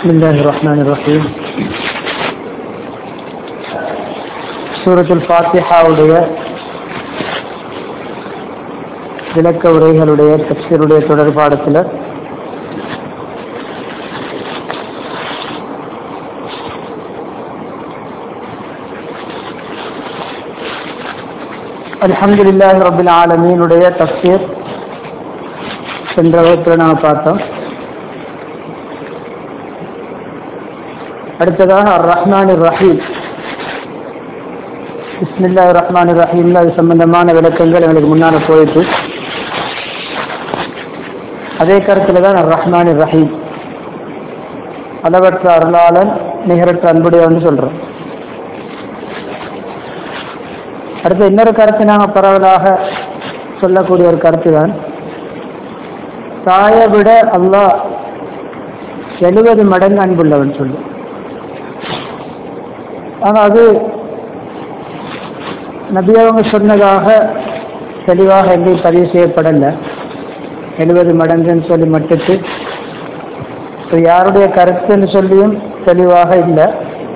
بسم الله الرحمن الرحيم சூரத்துல் ஃபாத்திஹாவுடைய விளக்க உரைகளுடைய தப்சீருடைய தொடர்பாடத்தில் அல்ஹம்துலில்லாஹி ரபில் ஆலமீனுடைய தப்சீர் சென்ற வகுப்பில் நாங்கள் பார்த்தோம் அடுத்ததாக அர் ரஹ்மான் ரஹீம் பிஸ்மில்லா ரஹ்மான் ரஹீம் அது சம்பந்தமான விளக்கங்கள் எங்களுக்கு முன்னால் போயிட்டு அதே கருத்தில் தான் அர் ரஹ்மான் ரஹீம் அளவற்ற அருளாளன் நிகரற்ற அன்புடையவன் சொல்கிறோம் அடுத்து இன்னொரு கருத்து நாங்கள் பரவலாக சொல்லக்கூடிய ஒரு கருத்து தான் தாயை விட அல்லாஹ் எழுபது மடங்கு அன்புள்ளவன் சொல்லு ஆனால் அது நபி அவங்க சொன்னதாக தெளிவாக எங்கேயும் பதிவு செய்யப்படலை எழுபது மடங்குன்னு சொல்லி மட்டுட்டு இப்போ யாருடைய கருத்துன்னு சொல்லியும் தெளிவாக இல்லை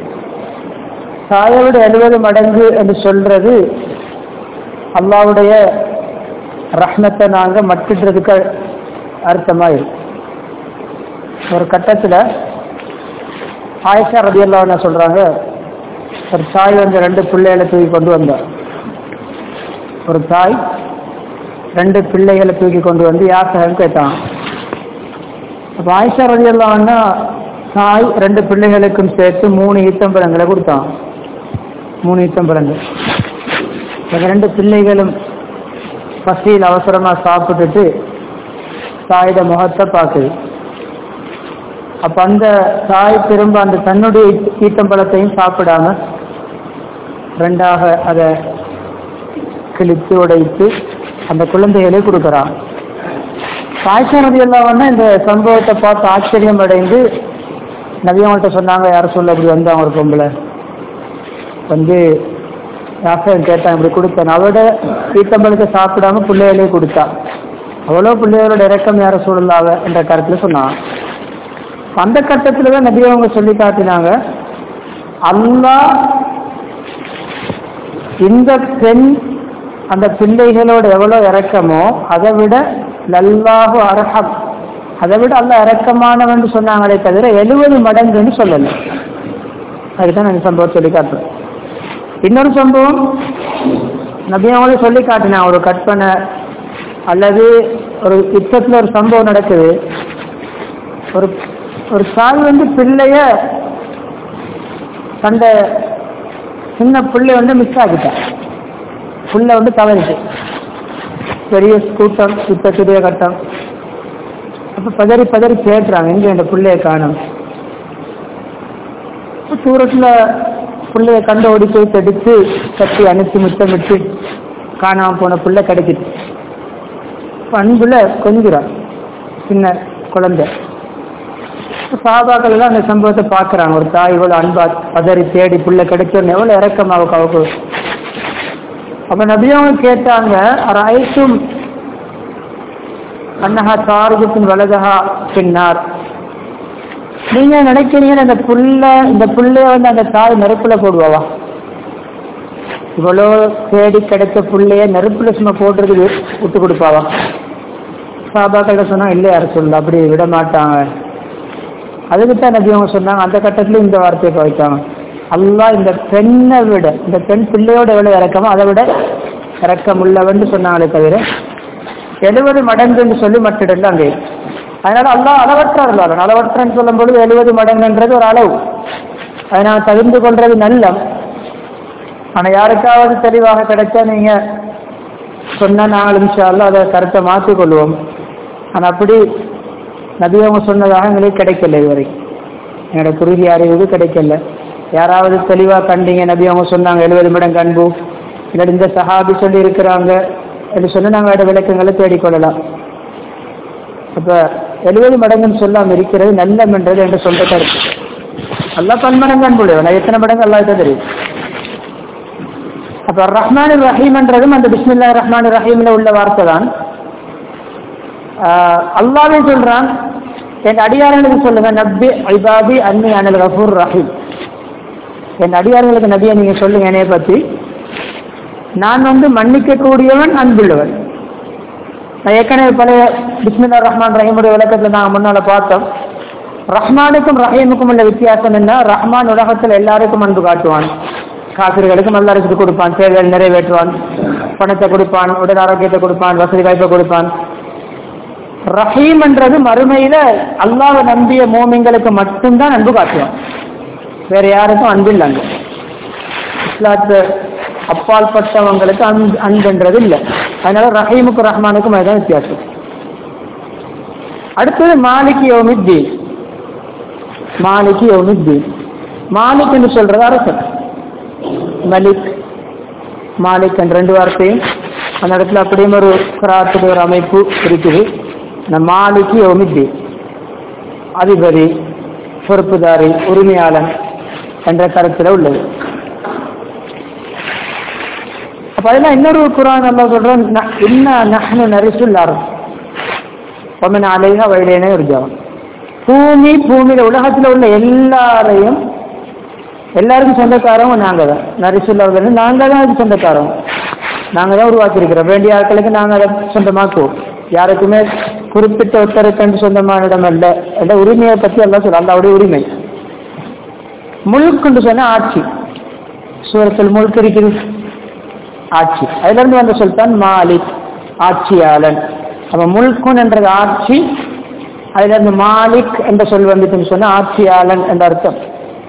தாயை விட எழுபது மடங்கு என்று சொல்றது அல்லாவுடைய ரஹ்மத்தை நாங்கள் மட்டிடுறதுக்கு அர்த்தமாக ஒரு கட்டத்தில் ஆயிஷா ரதி என்ன சொல்கிறாங்க ஒரு தாய் வந்து ரெண்டு பிள்ளைகளை தூக்கி கொண்டு வந்தார் ஒரு தாய் ரெண்டு பிள்ளைகளை தூக்கி கொண்டு வந்து யாசகம் கேட்டான் அப்போ ஆயிஷா ரதி அல்லான்னா தாய் ரெண்டு பிள்ளைகளுக்கும் சேர்த்து மூணு ஈத்தம்பழங்களை கொடுத்தான் மூணு ஈத்தம்பழங்கள் அந்த ரெண்டு பிள்ளைகளும் பசியில் அவசரமாக சாப்பிட்டுட்டு தாயோட முகத்தை பார்க்குது அப்போ அந்த தாய் திரும்ப அந்த தன்னுடைய ஈத்தம்பழத்தையும் சாப்பிடாம ரெண்டாக அதை கிழித்து உடைத்து அந்த குழந்தைகளை கொடுக்குறான் காய்ச்சல் நதி எல்லாம் இந்த சம்பவத்தை பார்த்து ஆச்சரியம் அடைந்து நவியவங்கள்ட்ட சொன்னாங்க யாரும் சொல்ல அப்படி வந்தாங்க ஒரு பொம்பளை வந்து யாசகம் கேட்டான் இப்படி கொடுத்தேன் அவட ஈத்தம்பழத்தை சாப்பிடாம பிள்ளைகளே கொடுத்தா அவ்வளோ பிள்ளைகளோட இறக்கம் யார சூழலாக என்ற கருத்தில் சொன்னான் அந்த கட்டத்தில் தான் நபி அவங்க சொல்லி காட்டினாங்க அல்லா இந்த பெண் அந்த பிள்ளைகளோட எவ்வளோ இறக்கமோ அதை விட நல்லாக அரகம் அதை விட அல்ல இறக்கமானவன் சொன்னாங்களே தவிர எழுபது மடங்குன்னு சொல்லலை அதுதான் அந்த சம்பவம் சொல்லி காட்டுறேன் இன்னொரு சம்பவம் நபியாவது சொல்லி காட்டினான் ஒரு கற்பனை அல்லது ஒரு யுத்தத்தில் ஒரு சம்பவம் நடக்குது ஒரு ஒரு தாய் வந்து பிள்ளைய தந்த சின்ன பிள்ளை வந்து மிஸ் ஆகிட்டான் புள்ள வந்து தவறிச்சு பெரிய கூட்டம் யுத்தத்துடைய கட்டம் அப்போ பதறி பதறி கேட்டுறாங்க எங்க இந்த பிள்ளைய காணும் தூரத்தில் பிள்ளைய கண்டு ஓடி போய் தடுத்து கட்டி அனுப்பி முத்தமிட்டு காணாம போன பிள்ளை கிடைக்குது அன்புல கொஞ்சிறான் சின்ன குழந்தை சாபாக்கள் எல்லாம் அந்த சம்பவத்தை பார்க்குறாங்க ஒரு தாய் இவ்வளோ அன்பா பதறி தேடி பிள்ளை கிடைச்சோன்னு எவ்வளோ இறக்கமாக அவக்கு அப்போ நபியவங்க கேட்டாங்க ரைட்டும் அன்னஹா சாரஜத்தின் வலதஹா பின்னார் நீங்க நினைக்கிறீங்க இந்த புள்ள இந்த புள்ளைய வந்து அந்த தாய் நெருப்புல போடுவாவா இவ்வளோ தேடி கிடைச்ச புள்ளைய நெருப்புல சும்மா போடுறதுக்கு விட்டு கொடுப்பாவா சாபாக்கள் சொன்னா இல்லை யாரும் சொல்லல அப்படி விட மாட்டாங்க அதுக்கு தான் நபி அவங்க சொன்னாங்க அந்த கட்டத்துல இந்த வார்த்தையை கவித்தாங்க அல்லா இந்த பெண்ணை விட இந்த பெண் பிள்ளையோட எவ்வளவு இறக்கமோ அதை விட இறக்கம் உள்ளவன்னு சொன்னாங்களே தவிர எழுபது மடங்குன்னு சொல்லி மட்டிடல அங்கே அதனால அல்லா அளவற்ற அருளாளன் அளவற்றன்னு சொல்லும் பொழுது எழுபது மடங்குன்றது ஒரு அளவு அதை நான் தகுந்து கொள்றது நல்லம் ஆனால் யாருக்காவது தெளிவாக கிடைச்சா நீங்க சொன்னா நாங்கள் இன்ஷால்ல அதை கருத்தை மாற்றிக் கொள்வோம் ஆனால் அப்படி நபியவங்க சொன்னதாக எங்களுக்கு கிடைக்கல இதுவரை என்னோட குறுகிய அறிவு கிடைக்கல யாராவது தெளிவாக கண்டீங்க நபி அவங்க சொன்னாங்க எழுபது மடம் கண்பு இல்லாட்டி இந்த சஹாபி சொல்லி இருக்கிறாங்க என்று சொல்லி நாங்கள் அதோட விளக்கங்களை தேடிக்கொள்ளலாம் அப்போ எழுபது மடங்குன்னு சொல்லாமல் இருக்கிறது நல்லம்ன்றது என்று சொல்ற கருத்து அல்லா பன்மடங்கு அன்புடையவன் நான் எத்தனை மடங்கு அல்லா தெரியும் அப்போ ரஹ்மான் ரஹீம்ன்றதும் அந்த பிஸ்மில்லா ரஹ்மான் ரஹீம்ல உள்ள வார்த்தை தான் அல்லாவே சொல்றான் என் அடியார்களுக்கு சொல்லுங்க நப்பி ஐபாபி அன்னி அனில் கபூர் ரஹீம் என் அடியார்களுக்கு நபியை நீங்க சொல்லுங்க என்னைய பத்தி நான் வந்து மன்னிக்க கூடியவன் அன்புள்ளவன் நான் ஏற்கனவே பழைய பிஸ்மில்லா ரஹ்மான் ரஹீமுடைய விளக்கத்தில் நாங்கள் முன்னால பார்த்தோம் ரஹ்மானுக்கும் ரஹீமுக்கும் உள்ள வித்தியாசம் என்ன ரஹ்மான் உலகத்தில் எல்லாருக்கும் அன்பு காட்டுவான் காசிர்களுக்கும் எல்லாருக்கும் கொடுப்பான் தேவைகள் நிறைவேற்றுவான் பணத்தை கொடுப்பான் உடல் ஆரோக்கியத்தை கொடுப்பான் வசதி வாய்ப்பை கொடுப்பான் ரஹீம் என்றது மறுமையில அல்லாஹ் நம்பிய மோமிங்களுக்கு மட்டும்தான் அன்பு காட்டுவான் வேற யாருக்கும் அன்பு இல்லை அங்க இஸ்லாத்து அப்பால் பட்டவங்களுக்கு அன்பு அன்புன்றது இல்லை அதனால ரஹீமுக்கும் ரஹ்மானுக்கும் அதுதான் வித்தியாசம் அடுத்தது மாலிக் யோமித்தீன் மாலிக் யோமித்தீன் மாலிக் என்று சொல்றது அரசர் மலிக் மாலிக் என்ற ரெண்டு வார்த்தையும் அந்த இடத்துல அப்படியும் ஒரு கிராத்துடைய ஒரு அமைப்பு இருக்குது இந்த மாலிக்கு யோமித்தி அதிபதி பொறுப்புதாரி உரிமையாளன் என்ற கருத்துல உள்ளது அப்ப அதெல்லாம் இன்னொரு குரான் நல்லா சொல்றோம் இன்ன நஹ்னு நரிசுல் அருள் ஒமன் அலைஹா வயலேனே இருஜாவன் பூமி பூமியில உலகத்துல உள்ள எல்லாரையும் எல்லாருக்கும் சொந்தக்காரவங்க நாங்க தான் நரிசுல்லாவது நாங்க தான் அதுக்கு சொந்தக்காரவங்க நாங்க தான் உருவாக்கியிருக்கிறோம் வேண்டிய ஆட்களுக்கு நாங்க அதை சொந்தமாக்குவோம் யாருக்குமே குறிப்பிட்ட ஒருத்தருக்கு சொந்தமான இடம் அல்ல என்ற உரிமையை பத்தி எல்லாம் சொல்ல அல்லாவுடைய உரிமை முழுக்குன்னு சொன்ன ஆட்சி சூரத்தில் முழுக்க இருக்குது ஆட்சி அதுல இருந்து வந்த சொல்தான் மாலிக் ஆட்சியாளன் அப்ப முல்குன் என்றது ஆட்சி அதுல இருந்து மாலிக் என்ற சொல் வந்துட்டுன்னு சொன்னா ஆட்சியாளன் என்ற அர்த்தம்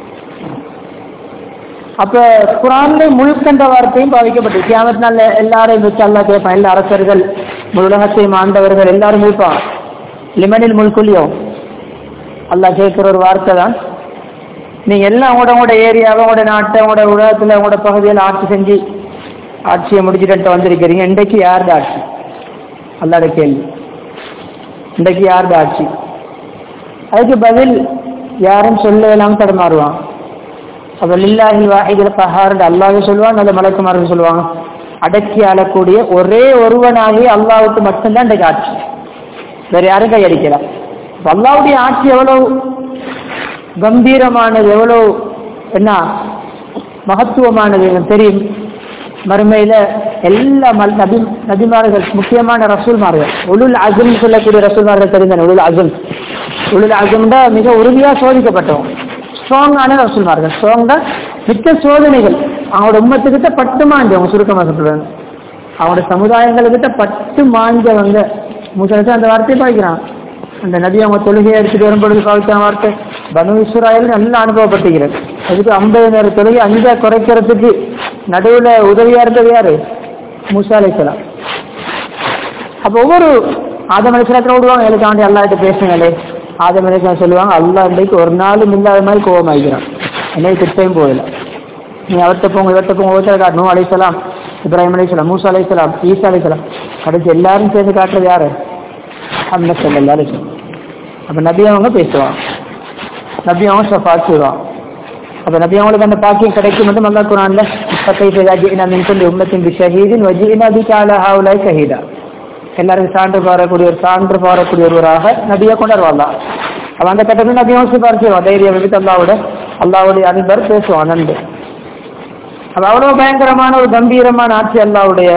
அப்ப குரான்ல முழுக்க என்ற வார்த்தையும் பாவிக்கப்பட்டு கியாமத் நாள்ல எல்லாரையும் வச்சு அல்லா கேட்பான் எல்லா அரசர்கள் உலகத்தையும் ஆண்டவர்கள் எல்லாரும் இருப்பான் லிமனில் முல்குலியும் அல்லாஹ் கேட்கிற ஒரு வார்த்தை தான் நீங்க எல்லாம் உங்களோட உங்களோட ஏரியாவை உங்களோட நாட்டை உங்களோட உலகத்துல உங்களோட பகுதியில் ஆட்சி செஞ்சு ஆட்சியை முடிச்சுட்டு வந்திருக்கிறீங்க இன்றைக்கு யாருடைய ஆட்சி அல்லாட கேள்வி இன்றைக்கு யாருடைய ஆட்சி அதுக்கு பதில் யாரும் சொல்ல இல்லாம தடமாறுவான் அப்ப லில்லாஹி வாஹிதில் கஹார்னு அல்லாஹ் சொல்லுவான் நல்ல மலக்குமார்கள் சொல்லுவாங்க அடக்கி ஆளக்கூடிய ஒரே ஒருவனாகி அல்லாவுக்கு மட்டும்தான் இன்றைக்கு ஆட்சி வேற யாரும் கையடிக்கலாம் அல்லாவுடைய ஆட்சி எவ்வளவு கம்பீரமானது எவ்வளவு என்ன மகத்துவமானது எனக்கு தெரியும் மறுமையில எல்லா மல் நபி நபிமார்கள் முக்கியமான ரசூல்மார்கள் உளுல் அசும் சொல்லக்கூடிய ரசூல்மார்கள் தெரிந்தன உளுல் அசும் உளுல் அசும்டா மிக உறுதியா சோதிக்கப்பட்டவங்க ஸ்ட்ராங்கான ரசூல்மார்கள் ஸ்ட்ராங்கா மிக்க சோதனைகள் அவங்களோட உம்மத்துக்கிட்ட பட்டு மாஞ்சவங்க சுருக்கமாக சொல்றாங்க அவங்களோட சமுதாயங்கள்கிட்ட பட்டு மாஞ்சவங்க முசலத்தை அந்த வார்த்தையை பாய்க்கிறான் அந்த நபி அவங்க தொழுகையை எடுத்துட்டு வரும்பொழுது பாவித்த வார்த்தை பனு இஸ்ராயல் நல்லா அனுபவப்பட்டுகிறது அதுக்கு ஐம்பது நேர தொழுகை அஞ்சா குறைக்கிறதுக்கு நடுவுல உதவியா இருந்தது யாரு மூசா அலைசலாம் அப்ப ஒவ்வொரு ஆதம் அலிஸ்லாத்துல விடுவாங்க எனக்கு ஆண்டி அல்லாட்ட பேசுங்களே ஆதம் அலிஸ்லாம் சொல்லுவாங்க அல்லா இன்றைக்கு ஒரு நாளும் இல்லாத மாதிரி கோபம் ஆகிக்கிறான் என்னைக்கு குட்டையும் போகல நீ அவர்கிட்ட போங்க இவர்கிட்ட போங்க ஒருத்தர் காட்டணும் அலைசலாம் இப்ராஹிம் அலைசலாம் மூசா அலைசலாம் ஈசா அலைசலாம் கடைசி எல்லாரும் சேர்ந்து காட்டுறது யாரு அந்த சொல்லல அலைசலாம் அப்ப நபி அவங்க பேசுவான் நபி அவங்க ஷஃபாத் செய்வான் அப்ப நபி அவங்களுக்கு அந்த பாக்கியம் கிடைக்கும் மட்டும் அல்லா குரான்ல இப்பத்தை ஜினா மின் சொல்லி உம்மத்தின் பி ஷஹீதின் வஜினா பி கால ஹாவுலாய் ஷஹீதா எல்லாருக்கும் சான்று பாரக்கூடிய ஒரு சான்று பாரக்கூடிய ஒருவராக நபியை கொண்டாடுவாங்க அவன் அந்த கட்டத்தில் நபி அவங்க சிபார் செய்வான் தைரியம் விட்டு அல்லாவோட அல்லாவுடைய அன்பர் பேசுவான் நண்டு அது அவ்வளவு பயங்கரமான ஒரு கம்பீரமான ஆட்சி அல்லாவுடைய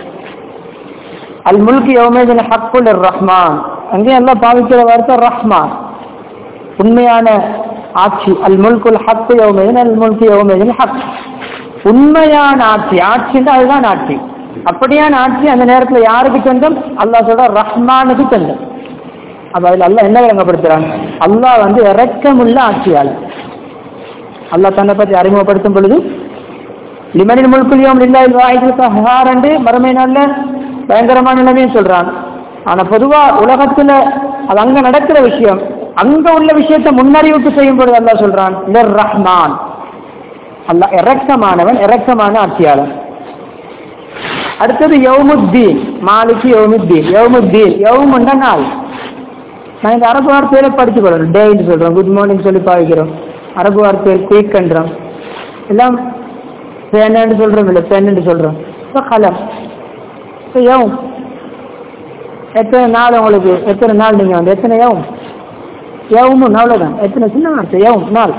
அல் முல்கி யோமேதின் ஹக்குல் ரஹ்மான் அங்கேயும் எல்லாம் பாவிக்கிற வார்த்தை ரஹ்மான் உண்மையான ஆட்சி அல் முல்குல் ஹக்கு யோமேதின் அல் முல்கி யோமேதின் ஹக் உண்மையான ஆட்சி ஆட்சின்னா அதுதான் ஆட்சி அப்படியான ஆட்சி அந்த நேரத்தில் யாருக்கு சொந்தம் அல்லாஹ் சொல்ற ரஹ்மானுக்கு சொந்தம் அப்ப அதுல அல்லாஹ் என்ன விளங்கப்படுத்துறாங்க அல்லாஹ் வந்து இறக்கமுள்ள ஆட்சியாளர் அல்லாஹ் தன்னை பற்றி அறிமுகப்படுத்தும் பொழுது லிமனின் முழுக்குலியும் இல்லாத வாய்க்கு என்று மறுமை நாள்ல பயங்கரமான நிலைமையும் சொல்றாங்க ஆனா பொதுவா உலகத்துல அது அங்க நடக்கிற விஷயம் அங்க உள்ள விஷயத்தை முன்னறிவிப்பு செய்யும் பொழுது அல்லாஹ் சொல்றான் லர் ரஹ்மான் அல்லாஹ் இறக்கமானவன் இறக்கமான ஆட்சியாளர் அடுத்தது யௌமுத்தீன் மாலிக்கு யௌமுத்தீன் யௌமுத்தீன் யௌமுண்ட நாள் நான் இந்த அரபு வார்த்தையில படிச்சு கொள்ளணும் டேன்னு சொல்றோம் குட் மார்னிங் சொல்லி பாவிக்கிறோம் அரபு வார்த்தையில் குயிக்ன்றோம் எல்லாம் பேனன்னு சொல்றோம் இல்லை பென்னு சொல்றோம் இப்போ கலம் இப்போ யவும் எத்தனை நாள் உங்களுக்கு எத்தனை நாள் நீங்க வந்து எத்தனை யவும் யவுமுன் அவ்வளவுதான் எத்தனை சின்ன வார்த்தை யவும் நாள்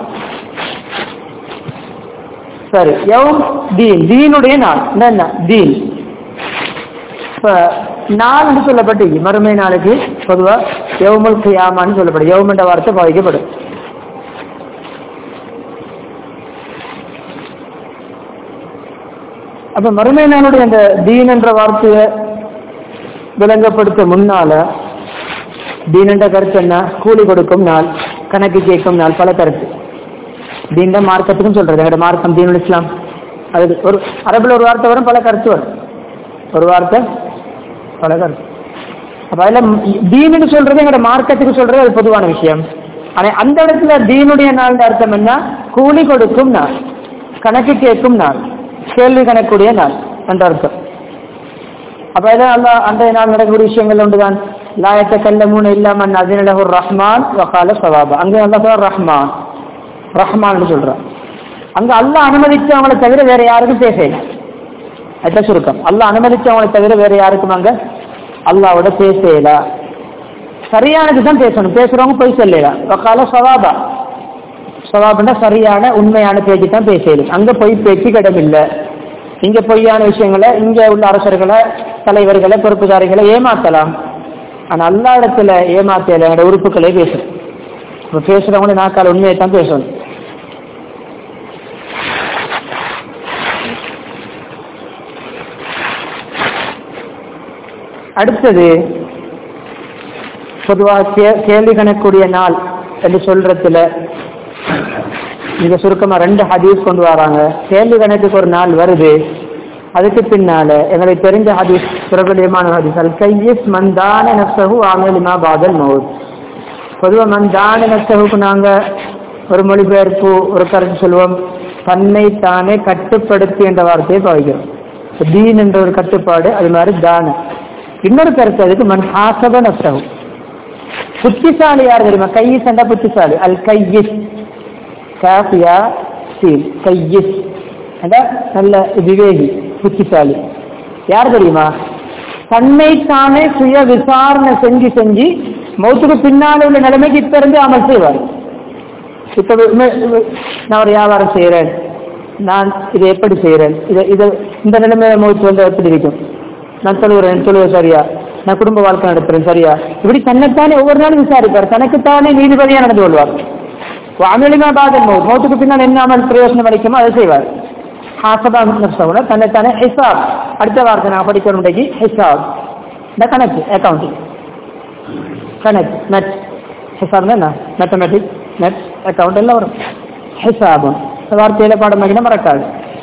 சரி யவும் தீன் தீனுடைய நாள் என்ன தீன் இப்ப நாள்னு சொல்லப்பட்டு மறுமை நாளுக்கு பொதுவா யவுமுல் கியாமான்னு சொல்லப்படும் யவும் என்ற வார்த்தை பாதிக்கப்படும் அப்ப மறுமை நாளுடைய அந்த தீன் என்ற வார்த்தையை விளங்கப்படுத்த முன்னால தீன் என்ற கருத்து என்ன கூலி கொடுக்கும் நாள் கணக்கு கேட்கும் நாள் பல கருத்து தீன் தான் மார்க்கத்துக்கும் சொல்றது எங்கட மார்க்கம் தீனுல் இஸ்லாம் அது ஒரு அரபில் ஒரு வார்த்தை வரும் பல கருத்து வரும் ஒரு வார்த்தை பல கருத்து அப்ப அதுல தீனுன்னு சொல்றது எங்கட மார்க்கத்துக்கு சொல்றது அது பொதுவான விஷயம் ஆனா அந்த இடத்துல தீனுடைய நாள் அர்த்தம் என்ன கூலி கொடுக்கும் நாள் கணக்கு கேட்கும் நாள் கேள்வி கணக்குடைய நாள் என்ற அர்த்தம் அப்ப இதான் அல்லா அன்றைய நாள் நடக்கக்கூடிய விஷயங்கள் ஒன்றுதான் லாயத்த கல்ல மூணு இல்லாம அதினலகு ரஹ்மான் வகால சவாபா அங்கே அல்லா ரஹ்மான் ரஹ்மான் சொல்றான் அங்க அல்லாஹ் அனுமதிச்சவங்களை தவிர வேற யாருக்கும் பேசல அதான் சுருக்கம் அல்லாஹ் அனுமதிச்சவங்களை தவிர வேற யாருக்கும் அங்க அல்லாவோட பேசல சரியானது தான் பேசணும் பேசுறவங்க போய் சொல்லல வக்கால சவாபா சவாபுன்னா சரியான உண்மையான பேச்சு தான் பேசலும் அங்க போய் பேச்சு கிடமில்லை இங்க பொய்யான விஷயங்களை இங்க உள்ள அரசர்களை தலைவர்களை பொறுப்புதாரிகளை ஏமாத்தலாம் ஆனா எல்லா இடத்துல ஏமாத்தல எங்களோட உறுப்புகளே பேசும் இப்ப பேசுறவங்கள நாக்கால உண்மையை தான் பேசணும் அடுத்தது பொதுவாக கே கேள்வி கணக்கூடிய நாள் என்று சொல்றதுல மிக சுருக்கமா ரெண்டு ஹதீஸ் கொண்டு வராங்க கேள்வி கணக்குக்கு ஒரு நாள் வருது அதுக்கு பின்னால எங்களுக்கு தெரிஞ்ச ஹதீஸ் பிரபலியமான ஹதீஸ் அல் கையிஸ் மந்தான நப்சஹு ஆமலிமா பாதல் மவுத் பொதுவா மந்தான நப்சஹுக்கு நாங்க ஒரு மொழிபெயர்ப்பு ஒரு கருத்து சொல்லுவோம் தன்னை தானே கட்டுப்படுத்தி என்ற வார்த்தையை பாவிக்கிறோம் தீன் என்ற ஒரு கட்டுப்பாடு அது மாதிரி தான இன்னொரு கருத்து அதுக்கு மன் ஹாசப நப்சஹு புத்திசாலி யார் தெரியுமா கையிஸ் என்ற புத்திசாலி அல் கையிஸ் காஃபியா சீல் கையிஸ் நல்ல விவேகி புத்திசாலி யார் தெரியுமா தன்னை தானே சுய விசாரணை செஞ்சு செஞ்சு மௌத்துக்கு பின்னால உள்ள நிலைமைக்கு இப்ப இருந்து அமல் செய்வார் இப்ப நான் ஒரு வியாபாரம் செய்யறேன் நான் இதை எப்படி செய்யறேன் இதை இதை இந்த நிலைமை மௌத்து வந்து எப்படி இருக்கும் நான் தொழுகிறேன் தொழுவது சரியா நான் குடும்ப வாழ்க்கை நடத்துறேன் சரியா இப்படி தன்னைத்தானே ஒவ்வொரு நாளும் விசாரிப்பார் தனக்குத்தானே நீதிபதியா நடந்து கொள்வார் அமலிமா பாதல் மௌத் மௌத்துக்கு பின்னால் என்ன அமல் பிரயோசனம் வரைக்குமோ அதை செய்வார் ஹாசபா நப்சவுல தன்னைத்தானே ஹிசாப் அடுத்த வார்த்தை நான் படிக்கணும் இன்றைக்கு ஹிசாப் இந்த கணக்கு அக்கௌண்டிங் கணக்கு நெட் ஹிசாப்னா என்ன மேத்தமெட்டிக்ஸ் நெட் அக்கௌண்ட் எல்லாம் வரும் ஹிசாபும் இந்த வார்த்தையில பாடம் வைக்கணும் மறக்காது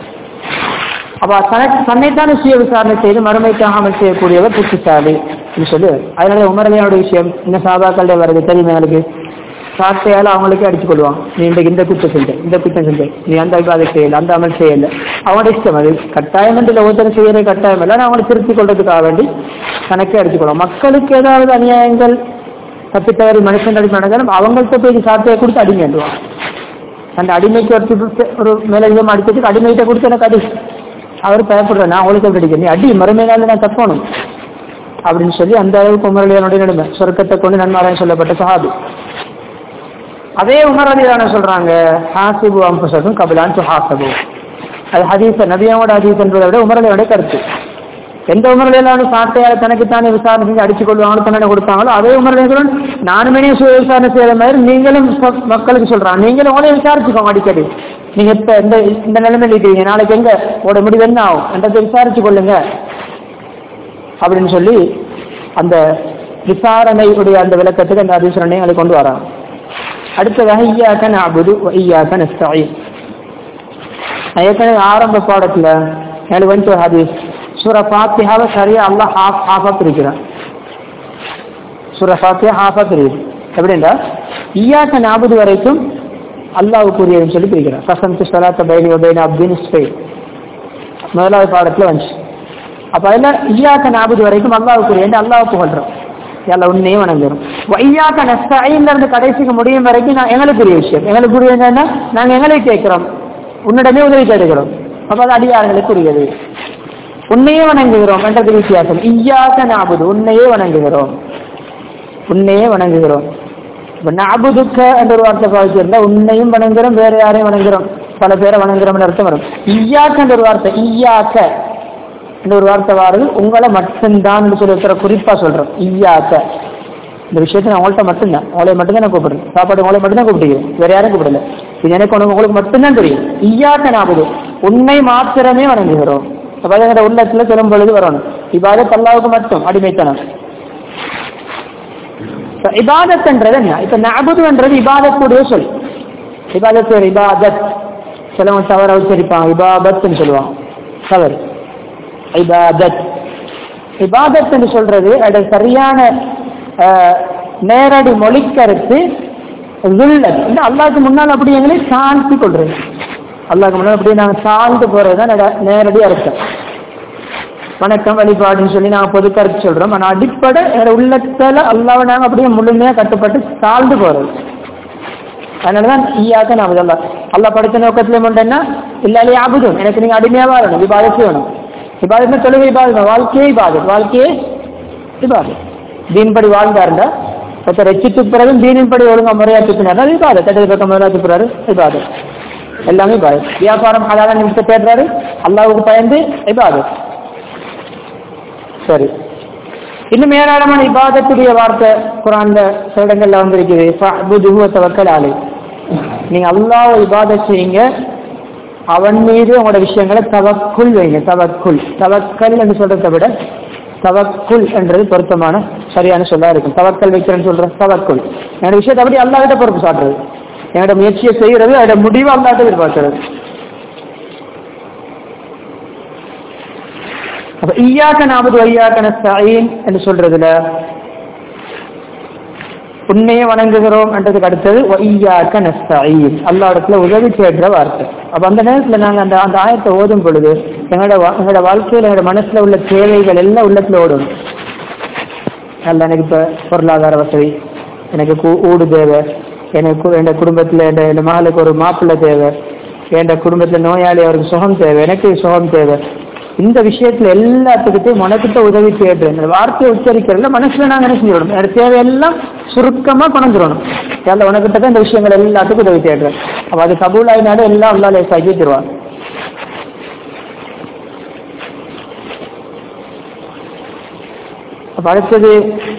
அப்ப தனக்கு தன்னைத்தானே சுய விசாரணை செய்து மறுமைக்காக அமல் செய்யக்கூடியவர் புத்திசாலி சொல்லு அதனால உமரலையோட விஷயம் இந்த சாபாக்கள் வருது தெரியுமா எங்களுக்கு சாட்டையால அவங்களுக்கே அடிச்சு கொள்வான் நீ இன்றைக்கு இந்த குற்றம் செஞ்ச இந்த குற்றம் செஞ்ச நீ அந்த விவாதம் செய்யல அந்த அமல் செய்யல அவனோட இஷ்டம் அது கட்டாயம் இல்லை ஒருத்தர் செய்யற கட்டாயம் இல்லை அவங்களை திருத்திக் கொள்றதுக்காக வேண்டி தனக்கே அடிச்சு கொள்வான் மக்களுக்கு ஏதாவது அநியாயங்கள் தப்பித்தவரி மனுஷன் அடிமை நடந்தாலும் அவங்கள்ட்ட போய் சாட்டையை கொடுத்து அடிமைண்டுவான் அந்த அடிமைக்கு ஒரு ஒரு மேலதிகம் அடிச்சதுக்கு அடிமைகிட்ட கொடுத்து எனக்கு அடி அவர் பயப்படுறேன் நான் அவளுக்கு அடிக்க நீ அடி மறுமையினால நான் தப்பணும் அப்படின்னு சொல்லி அந்த அளவுக்கு உமரலியனுடைய நிலைமை சொர்க்கத்தை கொண்டு நன்மாராயன் சொல்லப்பட்ட சஹாபி அதே உமர் அலிதான சொல்றாங்க ஹாசிபு அம்புசகும் கபிலான் ஹாசபு அது ஹதீஸ் நபியாவோட ஹதீஸ் என்பதை விட உமரலியோட கருத்து எந்த உமரலையிலும் சாட்டையால தனக்குத்தானே விசாரணை செஞ்சு அடிச்சு கொள்வாங்களோ தண்டனை கொடுப்பாங்களோ அதே உமரலைகளும் நானுமே சுய விசாரணை செய்யற மாதிரி நீங்களும் மக்களுக்கு சொல்றாங்க நீங்களும் உங்களையும் விசாரிச்சுக்கோங்க அடிக்கடி நீங்க இப்ப இந்த இந்த நிலைமையில இருக்கீங்க நாளைக்கு எங்க உட முடிவு என்ன ஆகும் என்றதை விசாரிச்சு கொள்ளுங்க அப்படின்னு சொல்லி அந்த விசாரணையுடைய அந்த விளக்கத்துக்கு அந்த அதிசரணையை அதை கொண்டு வராங்க அடுத்ததாக ஐயாக்க நாபுது ஐயாக்க நஸ்தாயின் ஏற்கனவே ஆரம்ப பாடத்துல எனக்கு வந்து ஹதீஸ் சூர ஃபாத்தியாவை சரியா அல்லாஹ் ஹாஃப் ஹாஃபா பிரிக்கிறான் சூர ஃபாத்தியா ஹாஃபா பிரியுது எப்படின்னா ஈயாக்க நாபுது வரைக்கும் அல்லாவுக்குரியதுன்னு சொல்லி பிரிக்கிறான் கசம் சலாத்த பைனி பைன அப்படின்னு ஸ்பெய் முதலாவது பாடத்துல வந்துச்சு அப்ப அதில் ஈயாக்க நாபுது வரைக்கும் அல்லாவுக்குரிய அல்லாவை புகழ்றோம் எல்லாம் உன்னையும் வணங்குறோம் வையாக்க நஸ்தாயின்ல இருந்து கடைசிக்கு முடியும் வரைக்கும் நான் எங்களுக்குரிய விஷயம் எங்களுக்குரிய என்னன்னா நாங்க எங்களை கேட்கிறோம் உன்னிடமே உதவி தேடுகிறோம் அப்ப அது அடியார்களுக்குரியது உன்னையே வணங்குகிறோம் என்றது வித்தியாசம் ஈயாக்க நாபுது உன்னையே வணங்குகிறோம் உன்னையே வணங்குகிறோம் இப்ப நபுதுக்க என்ற ஒரு வார்த்தை பாவிச்சிருந்தா உன்னையும் வணங்குறோம் வேற யாரையும் வணங்குறோம் பல பேரை வணங்குறோம்னு அர்த்தம் வரும் ஈயாக்க என்ற ஒரு வார்த்தை ஈயாக்க என்ற ஒரு வார்த்தை வாருது உங்களை மட்டும்தான் சொல்லி ஒருத்தர குறிப்பா சொல்றோம் ஈயாக்க இந்த விஷயத்தை நான் உங்கள்கிட்ட மட்டும்தான் உங்களை மட்டும்தான் நான் கூப்பிடுறேன் சாப்பாடு உங்களை மட்டும்தான் கூப்பிடுறேன் வேற யாரும் கூப்பிடல இது எனக்கு ஒண்ணு உங்களுக்கு மட்டும்தான் தெரியும் ஈயாக்க நாபது உன்னை மாத்திரமே வணங்குகிறோம் அப்ப எங்கிற உள்ளத்துல சொல்லும் பொழுது வரணும் இபாதத் அல்லாவுக்கு மட்டும் அடிமைத்தனம் இப்ப இபாதத்ன்றது என்ன இப்ப நபுதுன்றது இபாதத்துடைய சொல் இபாதத் ஒரு இபாதத் சிலவங்க தவற உச்சரிப்பாங்க இபாபத்னு சொல்லுவாங்க தவறு இபாதத் இபாதத் என்று சொல்றது அது சரியான ஆஹ், நேரடி மொழிக்கருத்து ஜுல்லத் இந்த அல்லாஹ்க்கு முன்னால் அப்படி எங்களை சாந்தி கொள்றது அல்லாஹ்க்கு முன்னால் அப்படியே நாங்கள் சார்ந்து போறது தான் நட- நேரடி அர்த்தம் வணக்கம் வழிபாடுன்னு சொல்லி நாங்கள் பொது கருத்து சொல்றோம் ஆனால் அடிப்படை எங்களோட உள்ளத்துல அல்லாவை நாங்கள் அப்படியே முழுமையா கட்டுப்பட்டு தாழ்ந்து போறது அதனாலதான் ஈயாக்க நான் அல்லா அல்லா படைத்த நோக்கத்துல மட்டும்னா இல்லாலே ஆபுதும் எனக்கு நீங்க அடிமையா வாழணும் விவாதம் செய்யணும் விவாதம் தொழுகை விவாதம் வாழ்க்கையே விவாதம் வாழ்க்கையே விவாதம் தீன்படி வாழ்ந்தாருந்தா ஒருத்தர் எச்சிட்டு பிறகு தீனின்படி ஒழுங்கா முறையா துப்பினார் அது விவாதம் தட்டது பக்கம் முறையா துப்புறாரு விவாதம் எல்லாமே விவாதம் வியாபாரம் அழகான நிமிஷத்தை தேடுறாரு அல்லாவுக்கு பயந்து விவாதம் சரி இன்னும் ஏராளமான இபாதத்துடைய வார்த்தை குரான்ல சில இடங்கள்ல வந்திருக்குது ஃபஅ்புதுஹு தவக்கல் அலை நீங்க அல்லாஹ் இபாதத் செய்யுங்க அவன் மீது உங்களோட விஷயங்களை தவக்குள் வைங்க தவக்குள் தவக்கல் என்று சொல்றதை விட தவக்குள் என்றது பொருத்தமான சரியான சொல்லா இருக்கும் தவக்கல் வைக்கிறேன்னு சொல்ற தவக்குள் என்னோட விஷயத்தை அப்படி அல்லாஹ்கிட்ட பொறுப்பு சாட்டுறது என்னோட முயற்சியை செய்யறது அதோட முடிவு அல்லாஹ்ட்ட எதிர்பார்க்கிறது அப்ப ஈயாக்க நாமது ஐயாக்க நஸ்தாயின் என்று சொல்றதுல உண்மையை வணங்குகிறோம் என்றதுக்கு அடுத்தது ஒய்யாக்க நஸ்தாயின் அல்லா இடத்துல உதவி தேடுற வார்த்தை அப்ப அந்த நேரத்துல நாங்க அந்த அந்த ஆயத்தை ஓதும் பொழுது எங்களோட வா- எங்களோட வாழ்க்கையில எங்களோட மனசுல உள்ள தேவைகள் எல்லாம் உள்ளத்துல ஓடும் அல்ல எனக்கு இப்ப பொருளாதார வசதி எனக்கு கூ- ஊடு தேவை எனக்கு கு- என் குடும்பத்துல என் என் மகளுக்கு ஒரு மாப்பிள்ளை தேவை என் குடும்பத்துல நோயாளி அவருக்கு சுகம் தேவை எனக்கு சுகம் தேவை இந்த விஷயத்துல எல்லாத்துக்கிட்டையும் உனக்கிட்ட உதவி தேடுறேன் இந்த வார்த்தையை உச்சரிக்கிறதுல மனசுல நாங்க என்ன செஞ்சிடணும் என்னோட தேவையெல்லாம் சுருக்கமா குறைஞ்சிடணும் ஏல்ல உனக்கிட்ட தான் இந்த விஷயங்கள் எல்லாத்துக்கும் உதவி தேடுறேன் அப்ப அது கபூல் ஆயினாலும் எல்லாம் அல்லா லேசாக்கி தருவான் அப்ப அடுத்தது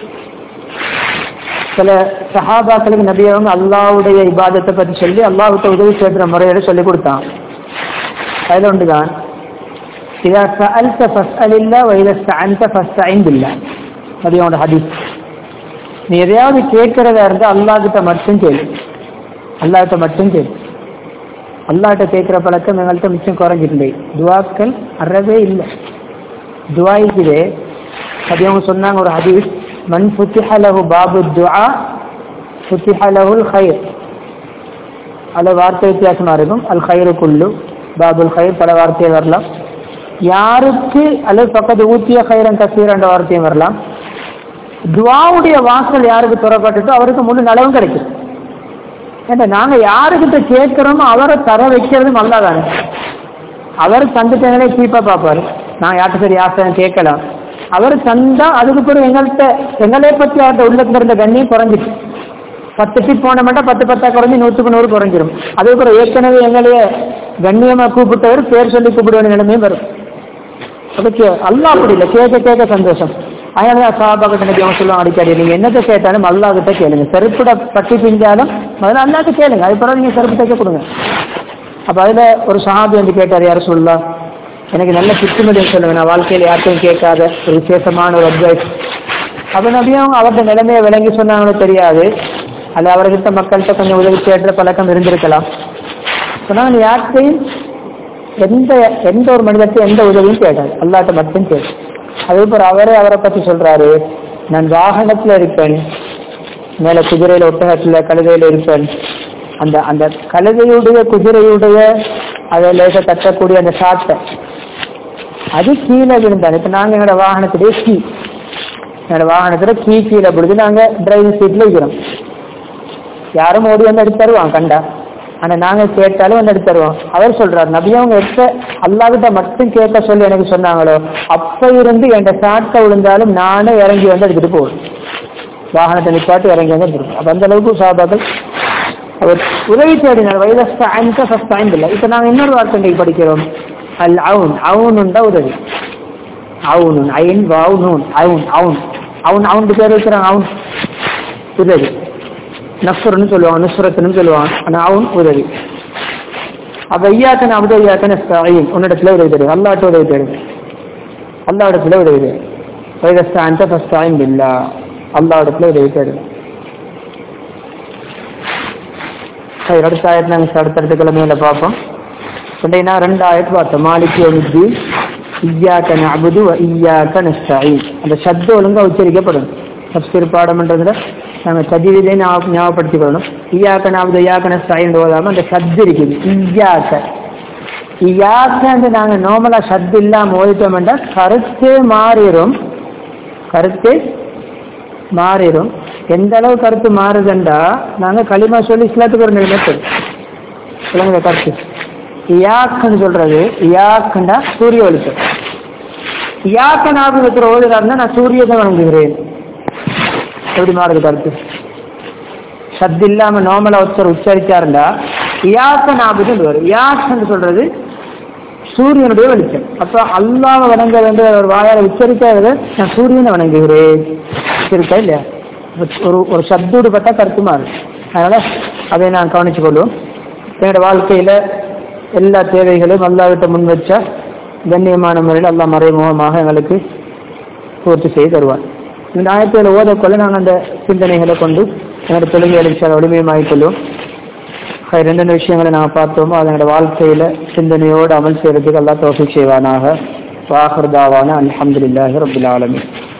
சில சஹாபாக்களுக்கு நபி அவங்க அல்லாவுடைய இபாதத்தை பத்தி சொல்லி அல்லாஹ்விட்ட உதவி சேர்க்கிற முறையோட சொல்லி கொடுத்தான் அதுல ஒன்றுதான் இதா சஅல்த ஃபஸ்அலில்லா வ இதா ஸ்தஅன்த ஃபஸ்தஇன் பில்லா நபியோட ஹதீஸ் நீ எதையாவது கேட்கிறதா இருந்தா அல்லாஹ் கிட்ட மட்டும் கேளு அல்லாஹ் கிட்ட மட்டும் கேளு அல்லாஹ்கிட்ட கேட்கிற பழக்கம் எங்கள்கிட்ட மிச்சம் குறைஞ்சிருந்தே துவாக்கள் அறவே இல்லை துவா இருக்குதே அது அவங்க சொன்னாங்க ஒரு ஹதீஸ் மன் ஃபுத்திஹ லஹு பாபு துஆ ஃபுத்திஹ லஹுல் கைர் அது வார்த்தை வித்தியாசமா இருக்கும் அல் கயிறு குல்லு பாபுல் கயிர் பல வார்த்தை வரலாம் யாருக்கு அல்லது பக்கத்து ஊத்திய கயிறன் கசீர் என்ற வார்த்தையும் வரலாம் துவாவுடைய வாசல் யாருக்கு துறப்பட்டுட்டோ அவருக்கு முழு நலவும் கிடைக்கும் ஏன்னா நாங்க யாருக்கிட்ட கேட்கிறோமோ அவரை தர வைக்கிறதும் நல்லாதானே அவர் தந்துட்டங்களே சீப்பா பார்ப்பாரு நான் யார்கிட்ட சரி ஆசை கேட்கலாம் அவர் தந்தா அதுக்கு பிறகு எங்கள்கிட்ட எங்களே பத்தி அவர்கிட்ட உள்ளத்துல இருந்த கண்ணியம் குறைஞ்சிட்டு பத்து டிப் போன மட்டும் பத்து பத்தா குறைஞ்சி நூற்றுக்கு நூறு குறைஞ்சிரும் அதே போல ஏற்கனவே எங்களையே கண்ணியமா கூப்பிட்டவர் பேர் சொல்லி கூப்பிட வேண்டிய நிலைமையும் வரும் அதுக்கு அல்லா அப்படி இல்லை கேட்க கேட்க சந்தோஷம் அதனால சாபா கிட்ட நபி அவங்க சொல்லுவாங்க அடிக்கடி நீங்க என்னத்தை கேட்டாலும் அல்லா கிட்ட கேளுங்க செருப்புட பட்டி பிஞ்சாலும் முதல்ல அல்லாட்ட கேளுங்க அது பிறகு நீங்க செருப்பு தைக்க கொடுங்க அப்ப அதுல ஒரு சஹாபி வந்து கேட்டார் யாரும் சொல்லலாம் எனக்கு நல்ல புத்துமதியம் சொல்லுங்க நான் வாழ்க்கையில யார்ட்டையும் கேட்காத ஒரு விசேஷமான ஒரு அட்வைஸ் அப்ப நபியும் அவர்கிட்ட நிலைமையை விளங்கி சொன்னாங்களோ தெரியாது அல்ல அவர்கிட்ட மக்கள்கிட்ட கொஞ்சம் உதவி தேடுற பழக்கம் இருந்திருக்கலாம் சொன்னாங்க நீ யார்கிட்டையும் எந்த எந்த ஒரு மனிதத்தை எந்த உதவியும் கேட்டார் அல்லாட்ட மட்டும் கேட்டு அதே போல அவரே அவரை பத்தி சொல்றாரு நான் வாகனத்துல இருப்பேன் மேல குதிரையில ஒட்டகத்துல கழுதையில இருப்பேன் அந்த அந்த கழுதையுடைய குதிரையுடைய அதை லேச தட்டக்கூடிய அந்த சாட்டை அது கீழே விழுந்தாரு இப்ப நாங்க எங்களோட வாகனத்திலே கீ என்னோட வாகனத்துல கீ கீழே பிடிச்சி நாங்க டிரைவிங் சீட்ல இருக்கிறோம் யாரும் ஓடி வந்து எடுத்து தருவான் கண்டா ஆனா நாங்க கேட்டாலும் வந்து எடுத்து தருவோம் அவர் சொல்றாரு நபி அவங்க எப்ப அல்லாவிட்ட மட்டும் கேட்க சொல்லி எனக்கு சொன்னாங்களோ அப்ப இருந்து என் சாட்டை விழுந்தாலும் நானே இறங்கி வந்து எடுத்துட்டு போவேன் வாகனத்தை நிப்பாட்டி இறங்கி வந்து இருக்கும் அப்போ அந்த அளவுக்கு சாபாக்கள் அவர் உதவி தேடினார் வைதஸ்தாயின்க ஃபஸ்தாயின் இல்லை இப்போ நாங்கள் இன்னொரு வார்த்தை படிக்கிறோம் அல் அவுன் அவுனுண்டா உதவி அவுனுன் ஐன் வவுனூன் அவுன் அவுன் அவன் அவனுக்கு பேர் வைக்கிறான் அவன் உதவி நஃபர்னு சொல்லுவாங்க நுஸ்ரத்துன்னு சொல்லுவாங்க ஆனால் அவன் உதவி அப்ப ஐயாக்கன் அபுத ஐயாக்கன் ஸ்தாயின் உன்னிடத்துல உதவி தருது அல்லாட்ட உதவி தருது அல்லா இடத்துல உதவி தருது வைதஸ்தான்ட்ட ஃபஸ்தாயின் இல்லா அல்லா இடத்துல உதவி தருது சரி அடுத்த ஆயிரத்தி நாங்கள் அடுத்தடுத்த கிழமையில பார்ப்போம் சொன்னீங்கன்னா ரெண்டு ஆயிரத்து பார்த்தோம் மாலிக்கு ஒழுங்கு ஐயாக்க நபுது ஐயாக்க நஸ்தாயின் அந்த சப்த ஒழுங்கா உச்சரிக்கப்படும் தப்சீர் பாடம்ன்றதுல நாங்கள் சதிவிதை ஞாபகப்படுத்திக் ஈயாக்க நாவது ஐயாக்க நஸ்தாயின் ஓதாம அந்த சத்து இருக்குது ஈயாக்க ஈயாக்க நாங்கள் நார்மலா சத்து இல்லாம ஓதிட்டோம்னா கருத்து மாறிடும் கருத்து மாறிடும் எந்த அளவு கருத்து மாறுதுண்டா நாங்க களிமா சொல்லி இஸ்லாத்துக்கு ஒரு மெத்தட் சொல்லுங்க கருத்து இயாக்குன்னு சொல்றது இயாக்குண்டா சூரிய வெளிச்சம் இயாக்க ஞாபகத்தில் ஓதுறாருன்னா நான் சூரியனை வணங்குகிறேன் எப்படி மாறுது கருத்து சத்து இல்லாம நார்மலா ஒருத்தர் உச்சரிச்சாருண்டா இயாக்க ஞாபகம் வரும் இயாக்குன்னு சொல்றது சூரியனுடைய வெளிச்சம் அப்ப அல்லாம வணங்க வேண்டிய ஒரு வாயால உச்சரிக்காத நான் சூரியனை வணங்குகிறேன் இருக்கா இல்லையா ஒரு ஒரு சத்தோடு பட்டா கருத்து மாறும் அதனால அதை நான் கவனிச்சு கொள்வோம் என்னோட வாழ்க்கையில எல்லா தேவைகளையும் அல்லாவிட்ட முன் வச்சா கண்ணியமான முறையில் அல்லா மறைமுகமாக எங்களுக்கு பூர்த்தி செய்து தருவார் இந்த ஆயத்தில் ஓதக்கொள்ள நாங்கள் அந்த சிந்தனைகளை கொண்டு என்னோட தொழில்களை வலிமையமாகிக் கொள்வோம் ரெண்டு விஷயங்களை நாங்கள் பார்த்தோமோ அதனோட வாழ்க்கையில சிந்தனையோடு அமல் செய்யறதுக்கு அல்லா தோஃபி செய்வானாக வாஹர்தாவான அலமதுல்லாஹி ரபுல் ஆலமி